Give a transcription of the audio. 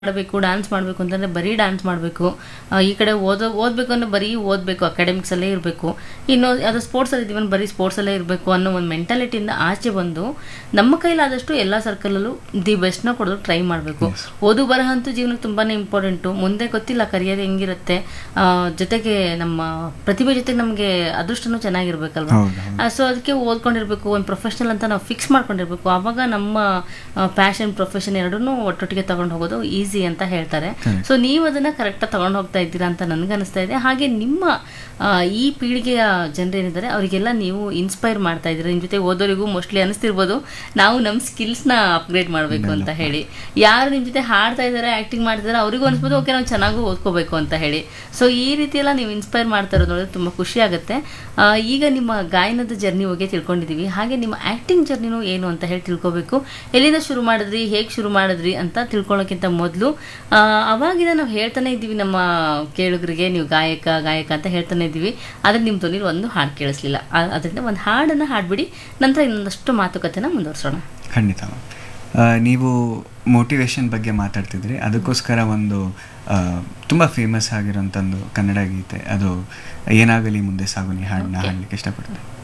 ಮಾಡಬೇಕು ಡ್ಯಾನ್ಸ್ ಮಾಡಬೇಕು ಅಂತಂದರೆ ಬರೀ ಡ್ಯಾನ್ಸ್ ಮಾಡಬೇಕು ಈ ಕಡೆ ಓದೋ ಓದಬೇಕು ಅಂದರೆ ಬರೀ ಓದಬೇಕು ಅಕಾಡೆಮಿಕ್ಸಲ್ಲೇ ಇರಬೇಕು ಇನ್ನು ಅದು ಸ್ಪೋರ್ಟ್ಸಲ್ಲಿ ಇದ್ದೀವನ್ ಬರೀ ಸ್ಪೋರ್ಟ್ಸಲ್ಲೇ ಇರಬೇಕು ಅನ್ನೋ ಒಂದು ಮೆಂಟಾಲಿಟಿಯಿಂದ ಆಚೆ ಬಂದು ನಮ್ಮ ಕೈಲಾದಷ್ಟು ಎಲ್ಲ ಸರ್ಕಲಲ್ಲೂ ದಿ ಬೆಸ್ಟ್ನ ಕೊಡೋದು ಟ್ರೈ ಮಾಡಬೇಕು ಓದು ಬರಹ ಅಂತೂ ಜೀವನಕ್ಕೆ ತುಂಬಾ ಇಂಪಾರ್ಟೆಂಟು ಮುಂದೆ ಗೊತ್ತಿಲ್ಲ ಕರಿಯರ್ ಹೆಂಗಿರುತ್ತೆ ಆ, ಜೊತೆಗೆ ನಮ್ಮ ಪ್ರತಿಭೆ ಜೊತೆಗೆ ನಮಗೆ ಅದೃಷ್ಟನೂ ಚೆನ್ನಾಗಿರ್ಬೇಕಲ್ವಾ ಹೌದು, ಹೌದು. ಸೊ ಅದಕ್ಕೆ ಓದ್ಕೊಂಡಿರ್ಬೇಕು ಒಂದು ಪ್ರೊಫೆಷನಲ್ ಅಂತ ನಾವು ಫಿಕ್ಸ್ ಮಾಡ್ಕೊಂಡಿರ್ಬೇಕು ಆವಾಗ ನಮ್ಮ ಪ್ಯಾಷನ್ ಪ್ರೊಫೆಷನ್ ಎರಡನ್ನೂ ಒಟ್ಟೊಟ್ಟಿಗೆ ತಗೊಂಡು ಹೋಗೋದು ಈಸಿ ಅಂತ ಹೇಳ್ತಾರೆ Correct. ಸೊ ನೀವು ಅದನ್ನ ಕರೆಕ್ಟಾಗಿ ತಗೊಂಡು ಹೋಗ್ತಾ ಇದ್ದೀರಾ ಅಂತ ನನಗನ್ನಿಸ್ತಾ ಇದೆ ಹಾಗೆ ನಿಮ್ಮ ಆ, ಈ ಪೀಳಿಗೆಯ ಜನರೇನಿದ್ದಾರೆ ಅವರಿಗೆಲ್ಲ ನೀವು ಇನ್ಸ್ಪೈರ್ ಮಾಡ್ತಾ ಇದ್ದೀರಾ ನಿಮ್ಮ ಜೊತೆ ಓದೋರಿಗೂ ಮೋಸ್ಟ್ಲಿ ಅನಿಸ್ತಿರ್ಬೋದು ನಾವು ನಮ್ಮ ಸ್ಕಿಲ್ಸ್ನ ಅಪ್ಗ್ರೇಡ್ ಮಾಡಬೇಕು ಅಂತ ಹೇಳಿ ಯಾರು ನಿಮ್ಮ ಜೊತೆ ಹಾಡ್ತಾ ಇದ್ದಾರೆ ಆ್ಯಕ್ಟಿಂಗ್ ಮಾಡ್ತಿದ್ದಾರೆ ಅವರಿಗೂ ಅನಿಸ್ಬೋದು ಓಕೆ ನಾವು ಚೆನ್ನಾಗೂ ಓದ್ಕೋಬೇಕು ಅಂತ ಹೇಳಿ ಸೊ ಈ ರೀತಿ ಎಲ್ಲ ನೀವು ಇನ್ಸ್ಪೈರ್ ಮಾಡ್ತಾ ಇರೋದು ನೋಡಿದ್ರೆ ತುಂಬ ಖುಷಿ ಆಗುತ್ತೆ ಆ, ಈಗ ನಿಮ್ಮ ಗಾಯನದ ಜರ್ನಿ ಬಗ್ಗೆ ತಿಳ್ಕೊಂಡಿದ್ದೀವಿ ಹಾಗೆ ನಿಮ್ಮ ಆ್ಯಕ್ಟಿಂಗ್ ಜರ್ನಿನೂ ಏನು ಅಂತ ಹೇಳಿ ತಿಳ್ಕೊಬೇಕು ಎಲ್ಲಿಂದ ಶುರು ಮಾಡಿದ್ರಿ ಹೇಗೆ ಶುರು ಮಾಡಿದ್ರಿ ಅಂತ ತಿಳ್ಕೊಳ್ಳೋಕ್ಕಿಂತ ಮೊದಲು ಅವಾಗಿಂದ ನಾವು ಹೇಳ್ತಾನೆ ಇದ್ದೀವಿ ನಮ್ಮ ಕೇಳುಗರಿಗೆ ನೀವು ಗಾಯಕ ಗಾಯಕ ಅಂತ ಹೇಳ್ತಾನೆ ಇದ್ದೀವಿ ಆದರೆ ನಿಮ್ಮ ಧ್ವನಿಲಿ ಒಂದು ಹಾಡು ಕೇಳಿಸ್ಲಿಲ್ಲ ಆ- ಅದರಿಂದ ಒಂದು ಹಾಡನ್ನು ಹಾಡ್ಬಿಡಿ ನಂತರ ಇನ್ನೊಂದಷ್ಟು ಮಾತುಕತೆನ ಮುಂದುವರ್ಸೋಣ ಖಂಡಿತ ಆ, ನೀವು ಮೋಟಿವೇಶನ್ ಬಗ್ಗೆ ಮಾತಾಡ್ತಿದ್ರಿ ಅದಕ್ಕೋಸ್ಕರ ಒಂದು ಆ, ತುಂಬ ಫೇಮಸ್ ಆಗಿರೋಂಥ ಒಂದು ಕನ್ನಡ ಗೀತೆ ಅದು ಏನಾಗಲಿ ಮುಂದೆ ಸಾಗು ನೀ ಹಾಡನ್ನ Okay. ಹಾಡ್ಲಿಕ್ಕೆ ಇಷ್ಟಪಡ್ತೀನಿ